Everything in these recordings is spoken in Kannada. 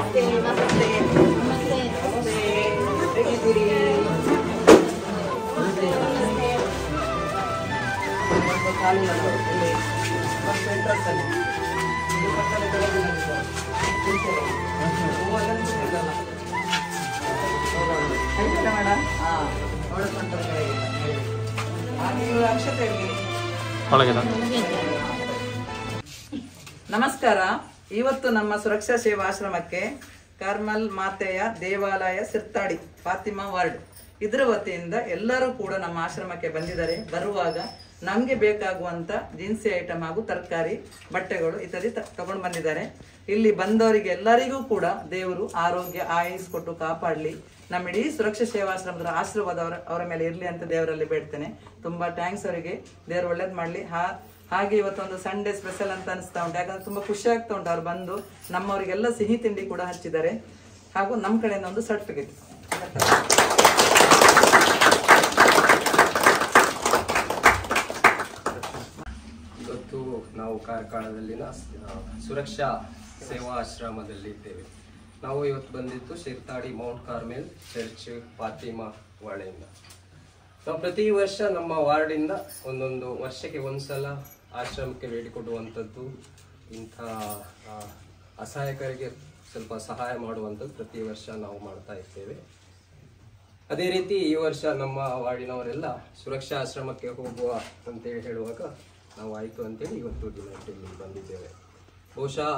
ನಮಸ್ತೆ ನಮಸ್ತೆ ನಮಸ್ತೆ ಹೇಗಿದ್ದೀರಿ ಒಂದು ಕಾಲು ಇಲ್ಲ, ಇಲ್ಲಿ ಒಂದು entrance ಅಲ್ಲಿ. ಇದು ಪಕ್ಕದ ಕೆಳಗೆ ಇದೆ ಸರ್. ಕುಂತಿದೆ. ಹೂವೆಲ್ಲ ಕುಂತಿದೆಲ್ಲ. ಆಯ್ತಲ್ಲ ಮೇಡಮ್ ಹಾ ನೋಡ್ಕೊಂಡ್ರೆ ಕೆಳಗೆ. ಹಾಗೆ ನೀವು ಅಕ್ಷತೆ ಹೇಳಿ ನಮಸ್ಕಾರ ಇವತ್ತು ನಮ್ಮ ಸುರಕ್ಷಾ ಸೇವಾ ಆಶ್ರಮಕ್ಕೆ ಕಾರ್ಮಲ್ ಮಾತೆಯ ದೇವಾಲಯ ಸಿರ್ತಾಡಿ ಫಾತಿಮಾ ವಾರ್ಡ್ ಇದರ ವತಿಯಿಂದ ಎಲ್ಲರೂ ಕೂಡ ನಮ್ಮ ಆಶ್ರಮಕ್ಕೆ ಬಂದಿದ್ದಾರೆ ಬರುವಾಗ ನಮಗೆ ಬೇಕಾಗುವಂತ ದಿನಸಿ ಐಟಮ್ ಹಾಗೂ ತರಕಾರಿ ಬಟ್ಟೆಗಳು ಇತ್ಯಾದಿ ತ- ತಗೊಂಡು ಬಂದಿದ್ದಾರೆ ಇಲ್ಲಿ ಬಂದವರಿಗೆ ಎಲ್ಲರಿಗೂ ಕೂಡ ದೇವರು ಆರೋಗ್ಯ ಆಯುಸ್ ಕೊಟ್ಟು ಕಾಪಾಡಲಿ ನಮ್ಮ ಇಡೀ ಸುರಕ್ಷಾ ಸೇವಾಶ್ರಮದ ಆಶೀರ್ವಾದ ಅವರ ಅವರ ಮೇಲೆ ಇರಲಿ ಅಂತ ದೇವರಲ್ಲಿ ಬೇಡ್ತೇನೆ ತುಂಬಾ ಥ್ಯಾಂಕ್ಸ್ ಅವರಿಗೆ ದೇವರು ಒಳ್ಳೇದು ಮಾಡಲಿ ಹಾ ಹಾಗೆ ಇವತ್ತೊಂದು ಸಂಡೇ ಸ್ಪೆಷಲ್ ಅಂತ ಅನಿಸ್ತಾ ಉಂಟು ಯಾಕಂದ್ರೆ ತುಂಬಾ ಖುಷಿ ಆಗ್ತಾ ಉಂಟು ಅವ್ರು ಬಂದು ನಮ್ಮವರಿಗೆಲ್ಲ ಸಿಹಿ ತಿಂಡಿ ಕೂಡ ಹಚ್ಚಿದ್ದಾರೆ ಹಾಗೂ ನಮ್ಮ ಕಡೆಯಿಂದ ಒಂದು ಸರ್ಟಿಫಿಕೇಟ್ ಇವತ್ತು ನಾವು ಕಾರ್ಕಳದಲ್ಲಿನ ಆ, ಸುರಕ್ಷಾ ಸೇವಾ ಆಶ್ರಮದಲ್ಲಿ ಇದ್ದೇವೆ ನಾವು ಇವತ್ತು ಬಂದಿದ್ದು Shirthady Mount Carmel church Fatima ವಾರ್ಡಿಂದ ನಾವು ಪ್ರತಿ ವರ್ಷ ನಮ್ಮ ವಾರ್ಡಿಂದ ಒಂದೊಂದು ವರ್ಷಕ್ಕೆ ಒಂದ್ಸಲ ಆಶ್ರಮಕ್ಕೆ ಭೇಟಿ ಕೊಡುವಂಥದ್ದು ಇಂಥ ಆ, ಅಸಹಾಯಕರಿಗೆ ಸ್ವಲ್ಪ ಸಹಾಯ ಮಾಡುವಂಥದ್ದು ಪ್ರತಿ ವರ್ಷ ನಾವು ಮಾಡ್ತಾ ಇರ್ತೇವೆ ಅದೇ ರೀತಿ ಈ ವರ್ಷ ನಮ್ಮ ವಾರ್ಡಿನವರೆಲ್ಲ ಸುರಕ್ಷಾ ಆಶ್ರಮಕ್ಕೆ ಹೋಗುವ ಅಂತೇಳಿ ಹೇಳುವಾಗ ನಾವು ಆಯಿತು ಅಂತೇಳಿ ಇವತ್ತು ದಿನದಲ್ಲಿ ಬಂದಿದ್ದೇವೆ ಬಹುಶಃ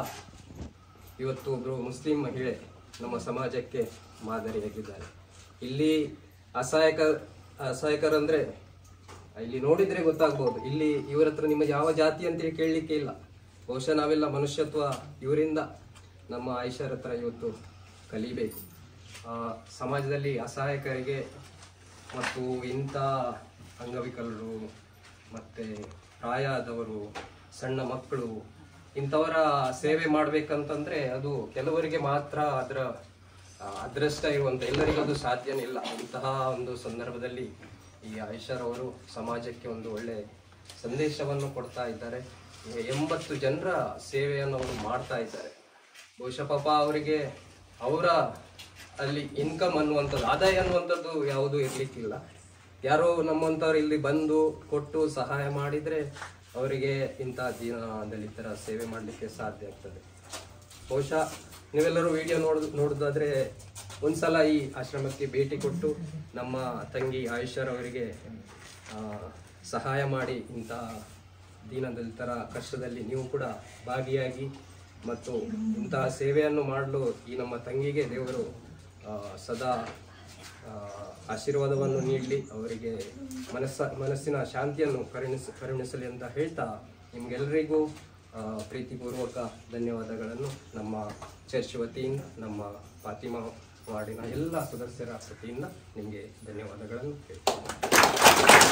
ಇವತ್ತು ಒಬ್ಬರು ಮುಸ್ಲಿಂ ಮಹಿಳೆ ನಮ್ಮ ಸಮಾಜಕ್ಕೆ ಮಾದರಿಯಾಗಿದ್ದಾರೆ ಇಲ್ಲಿ ಅಸಹಾಯಕ ಅಸಹಾಯಕರಂದ್ರೆ ಇಲ್ಲಿ ನೋಡಿದ್ರೆ ಗೊತ್ತಾಗ್ಬೋದು ಇಲ್ಲಿ ಇವರ ಹತ್ರ ನಿಮ್ಮ ಯಾವ ಜಾತಿ ಅಂತೇಳಿ ಕೇಳಲಿಕ್ಕೆ ಇಲ್ಲ ಬಹುಶಃ ನಾವೆಲ್ಲ ಮನುಷ್ಯತ್ವ ಇವರಿಂದ ನಮ್ಮ ಆಯುಷರ ಹತ್ರ ಇವತ್ತು ಕಲಿಬೇಕು ಆ, ಸಮಾಜದಲ್ಲಿ ಅಸಹಾಯಕರಿಗೆ ಮತ್ತು ಇಂಥ ಅಂಗವಿಕಲರು ಮತ್ತೆ ಪ್ರಾಯ ಆದವರು ಸಣ್ಣ ಮಕ್ಕಳು ಇಂಥವರ ಸೇವೆ ಮಾಡ್ಬೇಕಂತಂದ್ರೆ ಅದು ಕೆಲವರಿಗೆ ಮಾತ್ರ ಅದರ ಆ, ಅದೃಷ್ಟ ಇರುವಂತ ಎಲ್ಲರಿಗೂ ಅದು ಸಾಧ್ಯನೇ ಇಲ್ಲ ಇಂತಹ ಒಂದು ಸಂದರ್ಭದಲ್ಲಿ ಈ ಆಯುಷರ್ ಅವರು ಸಮಾಜಕ್ಕೆ ಒಂದು ಒಳ್ಳೆ ಸಂದೇಶವನ್ನು ಕೊಡ್ತಾ ಇದ್ದಾರೆ ಈ ಎಂಬತ್ತು ಜನರ ಸೇವೆಯನ್ನು ಅವರು ಮಾಡ್ತಾ ಇದ್ದಾರೆ ಬಹುಶಃ ಪಾಪ ಅವರಿಗೆ ಅವರ ಅಲ್ಲಿ ಇನ್ಕಮ್ ಅನ್ನುವಂಥದ್ದು ಆದಾಯ ಅನ್ನುವಂಥದ್ದು ಯಾವುದೂ ಇರ್ಲಿಕ್ಕಿಲ್ಲ ಯಾರೋ ನಮ್ಮಂಥವ್ರು ಇಲ್ಲಿ ಬಂದು ಕೊಟ್ಟು ಸಹಾಯ ಮಾಡಿದ್ರೆ ಅವರಿಗೆ ಇಂಥ ದಿನದಲ್ಲಿ ಈ ಥರ ಸೇವೆ ಮಾಡಲಿಕ್ಕೆ ಸಾಧ್ಯ ಆಗ್ತದೆ ಬಹುಶಃ ನೀವೆಲ್ಲರೂ ವಿಡಿಯೋ ನೋಡ್ ನೋಡೋದಾದ್ರೆ ಒಂದ್ಸಲ ಈ ಆಶ್ರಮಕ್ಕೆ ಭೇಟಿ ಕೊಟ್ಟು ನಮ್ಮ ತಂಗಿ ಆಯುಷರ್ ಅವರಿಗೆ ಆ, ಸಹಾಯ ಮಾಡಿ ಇಂಥ ದೀನದಲಿತರ ಕಷ್ಟದಲ್ಲಿ ನೀವು ಕೂಡ ಭಾಗಿಯಾಗಿ ಮತ್ತು ಇಂತಹ ಸೇವೆಯನ್ನು ಮಾಡಲು ಈ ನಮ್ಮ ತಂಗಿಗೆ ದೇವರು ಆ, ಸದಾ ಆ, ಆಶೀರ್ವಾದವನ್ನು ನೀಡಲಿ ಅವರಿಗೆ ಮನಸ್ಸ ಮನಸ್ಸಿನ ಶಾಂತಿಯನ್ನು ಕರುಣಿಸ ಕರುಣಿಸಲಿ ಅಂತ ಹೇಳ್ತಾ ನಿಮ್ಗೆಲ್ಲರಿಗೂ ಆ, ಪ್ರೀತಿಪೂರ್ವಕ ಧನ್ಯವಾದಗಳನ್ನು ನಮ್ಮ ಚರ್ಚ್ ವತಿಯಿಂದ ನಮ್ಮ ಫಾತಿಮಾ ವಾರ್ಡಿನ ಎಲ್ಲ ಸದಸ್ಯರ ವತಿಯಿಂದ ನಿಮಗೆ ಧನ್ಯವಾದಗಳನ್ನು ಹೇಳ್ತೀನಿ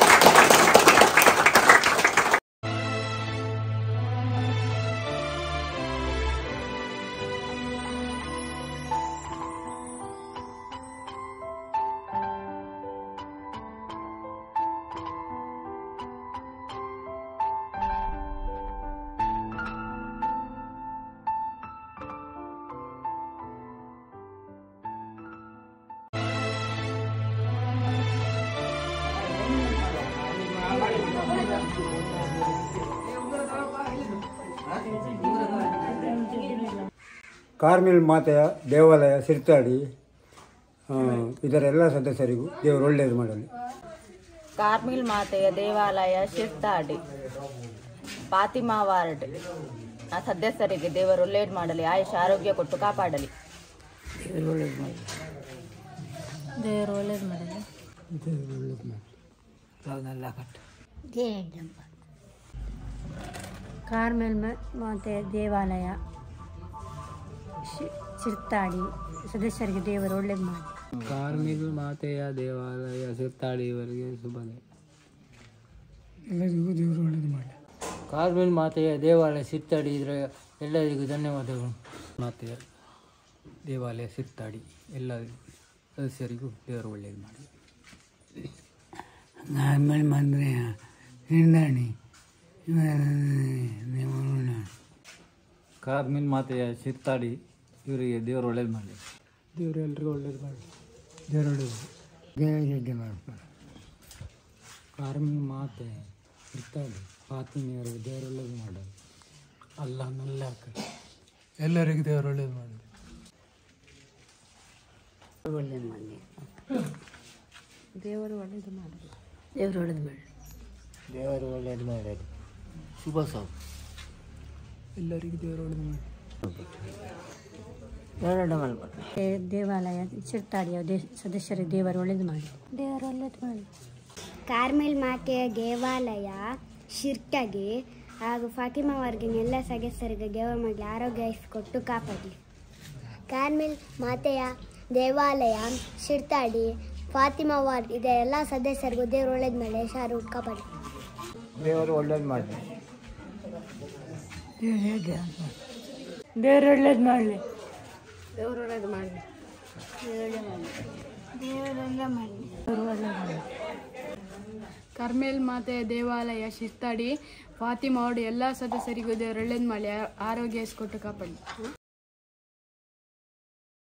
ಕಾರ್ಮಿಲ್ ಮಾತೆಯ ದೇವಾಲಯ ಸಿರ್ತಾಡಿ ಆ, ಇದರ ಎಲ್ಲ ಸದಸ್ಯರಿಗೂ ದೇವರು ಒಳ್ಳೆಯದು ಮಾಡಲಿ ಕಾರ್ಮಿಲ್ ಮಾತೆಯ ದೇವಾಲಯ ಶಿರ್ತಾಡಿ ಫಾತಿಮಾ ವಾರ್ಡ್ ಆ ಸದಸ್ಯರಿಗೆ ದೇವರು ಒಳ್ಳೇದು ಮಾಡಲಿ ಆಯುಷ ಆರೋಗ್ಯ ಕೊಟ್ಟು ಕಾಪಾಡಲಿ ದೇವರು ಒಳ್ಳೇದು ಮಾಡಲಿ ಕಾರ್ಮೆಲ್ ಮ- ಮಾತೆ ದೇವಾಲಯ ಶಿ- ಚಿರ್ತಾಡಿ ಸದಸ್ಯರಿಗೆ ದೇವರು ಒಳ್ಳೇದು ಮಾಡಿ ಕಾರ್ಮಿಕ ಮಾತೆಯ ದೇವಾಲಯ ಸಿರ್ತಾಳಿ ಇವರಿಗೆ ಶುಭನೆ ಎಲ್ಲರಿಗೂ ದೇವರು ಒಳ್ಳೆಯದು ಮಾಡಲಿ ಕಾರ್ಮಿಲ್ ಮಾತೆಯ ದೇವಾಲಯ ಸಿರ್ತಾಡಿ ಇದರ ಎಲ್ಲರಿಗೂ ಧನ್ಯವಾದಗಳು ಮಾತೆಯ ದೇವಾಲಯ ಸಿರ್ತಾಡಿ ಎಲ್ಲ ಸದಸ್ಯರಿಗೂ ದೇವರು ಒಳ್ಳೆಯದು ಮಾಡಿ ಆಮೇಲೆ ಬಂದರೆ ನಿಂದಾಣಿ ಕಾರ್ಮಿಲ್ ಮಾತೆಯ ಸಿರ್ತಾಡಿ ಇವರಿಗೆ ದೇವರು ಒಳ್ಳೇದು ಮಾಡಲಿ ದೇವರು ಎಲ್ರಿಗೂ ಒಳ್ಳೇದು ಮಾಡಲಿ ದೇವರು ಒಳ್ಳೇದು ದೇವರಿಗೆ ಮಾಡ್ತಾರೆ ಕಾರ್ಮಿಕ ಮಾತೆ ಇರ್ತಾಳೆ ಫಾತಿಮಿಯವರಿಗೆ ದೇವರು ಒಳ್ಳೇದು ಮಾಡಲಿ ಅಲ್ಲ ನಲ್ಲ ಎಲ್ಲರಿಗೂ ದೇವರು ಒಳ್ಳೇದು ಮಾಡಲಿ ಒಳ್ಳೇದು ಮಾಡಲಿ ದೇವರು ಒಳ್ಳೇದು ಮಾಡಲಿ ದೇವರು ಒಳ್ಳೇದು ಮಾಡಲಿ ದೇವರು ಒಳ್ಳೇದು ಮಾಡಲಿ ಶುಭ ಸಾವು ಎಲ್ಲರಿಗೂ ದೇವರು ಒಳ್ಳೇದು ಮಾಡಿ ದೇ- ದೇವಾಲಯ ಚಿರ್ತಾಡಿಯ ದೇ ಸದಸ್ಯರಿಗೆ ದೇವರು ಒಳ್ಳೇದು ಮಾಡಿ ದೇವರು ಒಳ್ಳೇದು ಮಾಡಲಿ ಕಾರ್ಮೆಲ್ ಮಾತೆಯ ದೇವಾಲಯ ಶಿರ್ಟಗೆ ಹಾಗೂ ಫಾತಿಮಾ ವರ್ಗಿನ ಎಲ್ಲ ಸದಸ್ಯರಿಗೆ ದೇವರ ಮಾಡಲಿ ಆರೋಗ್ಯ ಕೊಟ್ಟು ಕಾಪಾಡಲಿ ಕಾರ್ಮೆಲ್ ಮಾತೆಯ ದೇವಾಲಯ ಶಿರ್ತಾಡಿ ಫಾತಿಮಾ ವಾರ್ಡ್ ಇದರ ಎಲ್ಲ ಸದಸ್ಯರಿಗೂ ದೇವರು ಒಳ್ಳೇದು ಮಾಡಿ ಶಾರು ಕಾಪಾಡಲಿ ದೇವರು ಒಳ್ಳೇದು ಮಾಡಲಿ ದೇವರು ಒಳ್ಳೇದು ಮಾಡಲಿ ದೇವರು ಒಳ್ಳೇದು ಮಾಡಲಿ ಕರ್ಮೇಲ್ ಮಾತೆಯ ದೇವಾಲಯ ಶಿರ್ತಾಡಿ ಫಾತಿಮಾವಡು ಎಲ್ಲ ಸದಸ್ಯರಿಗೂ ದೇವರು ಒಳ್ಳೇದು ಮಾಡಿ ಆರೋಗ್ಯ ಕೊಟ್ಟು ಕಾಪಾಡಿ